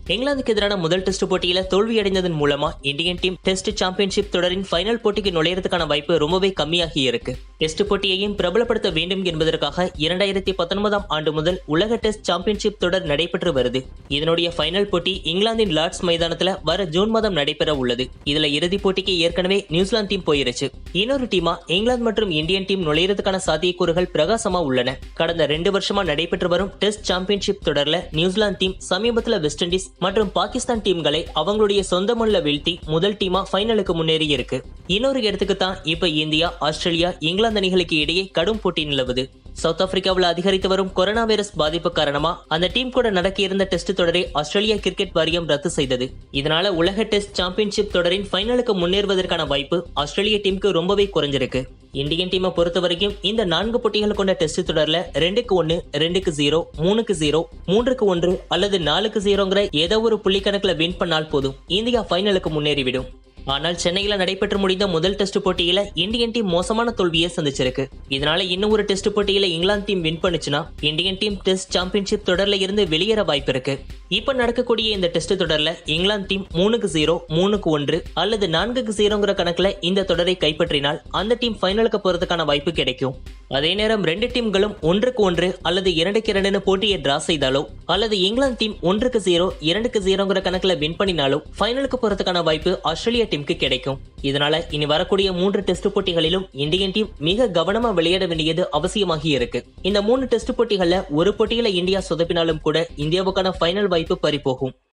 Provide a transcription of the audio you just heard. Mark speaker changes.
Speaker 1: இங்கிலாந்துக்கு எதிரான முதல் டெஸ்ட் போட்டியில தோல்வியடைந்ததன் மூலமா இந்தியன் டீம் டெஸ்ட் சாம்பியன்ஷிப் தொடரின் ஃபைனல் போட்டிக்கு நுழையறதுக்கான வாய்ப்பு ரொம்பவே கம்மியாகி இருக்கு டெஸ்ட் போட்டியையும் பிரபலப்படுத்த வேண்டும் என்பதற்காக இரண்டாயிரத்தி பத்தொன்பதாம் ஆண்டு முதல் உலக டெஸ்ட் சாம்பியன்ஷிப் தொடர் நடைபெற்று வருது இதனுடைய ஃபைனல் போட்டி இங்கிலாந்தின் லார்ட்ஸ் மைதானத்துல வர ஜூன் மாதம் நடைபெற உள்ளது இதுல இறுதிப் போட்டிக்கு ஏற்கனவே நியூசிலாந்து டீம் போயிருச்சு இன்னொரு டீமா இங்கிலாந்து மற்றும் இந்தியன் டீம் நுழையறதுக்கான சாத்தியக்கூறுகள் பிரகாசமா உள்ளன கடந்த ரெண்டு வருஷமா நடைபெற்று வரும் டெஸ்ட் சாம்பியன்ஷிப் தொடர்ல நியூசிலாந்து டீம் சமீபத்துல வெஸ்ட் இண்டீஸ் மற்றும் பாகிஸ்தான் டீம்களை அவங்களுடைய சொந்த மண்ணில் வீழ்த்தி முதல் டீமா ஃபைனலுக்கு முன்னேறி இருக்கு இன்னொரு இடத்துக்கு தான் இப்ப இந்தியா ஆஸ்திரேலியா இங்கிலாந்து அணிகளுக்கு இடையே கடும் போட்டி நிலவுது சவுத் ஆப்பிரிக்காவில் அதிகரித்து வரும் கொரோனா வைரஸ் பாதிப்பு காரணமா அந்த டீம் கூட நடக்க இருந்த டெஸ்ட் தொடரை ஆஸ்திரேலியா கிரிக்கெட் வாரியம் ரத்து செய்தது இதனால உலக டெஸ்ட் சாம்பியன்ஷிப் தொடரின் ஃபைனலுக்கு முன்னேறுவதற்கான வாய்ப்பு ஆஸ்திரேலிய டீமுக்கு ரொம்பவே குறைஞ்சிருக்கு இந்தியன் டீமை பொறுத்த வரைக்கும் இந்த நான்கு போட்டிகள் கொண்ட டெஸ்ட் தொடர்ல ரெண்டுக்கு ஒன்னு ரெண்டுக்கு ஜீரோ மூணுக்கு ஜீரோ மூன்றுக்கு ஒன்று அல்லது நாலுக்கு ஜீரோங்கிற ஏதோ ஒரு புள்ளி கணக்குல வின் பண்ணால் போதும் இந்தியா ஃபைனலுக்கு முன்னேறிவிடும் ஆனால் சென்னையில நடைபெற்று முடிந்த முதல் டெஸ்ட் போட்டியில இந்தியன் டீம் மோசமான தோல்வியை சந்திச்சிருக்கு இதனால இன்னும் ஒரு டெஸ்ட் போட்டியில இங்கிலாந்து டீம் வின் பண்ணுச்சுன்னா இந்தியன் டீம் டெஸ்ட் சாம்பியன்ஷிப் தொடர்ல இருந்து வெளியேற வாய்ப்பு இருக்கு இப்ப நடக்கக்கூடிய இந்த டெஸ்ட் தொடர்ல இங்கிலாந்து டீம் மூணுக்கு ஜீரோ மூணுக்கு ஒன்று அல்லது நான்குக்கு ஜீரோங்கிற கணக்குல இந்த தொடரை கைப்பற்றினால் அந்த டீம் ஃபைனலுக்கு போறதுக்கான வாய்ப்பு கிடைக்கும் அதே நேரம் ரெண்டு டீம்களும் ஒன்றுக்கு ஒன்று அல்லது இரண்டுக்கு இரண்டுன்னு போட்டியை டிரா செய்தாலோ அல்லது இங்கிலாந்து டீம் ஒன்றுக்கு ஜீரோ இரண்டுக்கு ஜீரோங்கிற கணக்குல வின் பண்ணினாலோ ஃபைனலுக்கு போறதுக்கான வாய்ப்பு ஆஸ்திரேலியா டீமுக்கு கிடைக்கும் இதனால இனி வரக்கூடிய மூன்று டெஸ்ட் போட்டிகளிலும் இந்தியன் டீம் மிக கவனமா விளையாட வேண்டியது அவசியமாகி இருக்கு இந்த மூணு டெஸ்ட் போட்டிகள்ல ஒரு போட்டியில இந்தியா சொதப்பினாலும் கூட இந்தியாவுக்கான ஃபைனல் வாய்ப்பு பறிபோகும்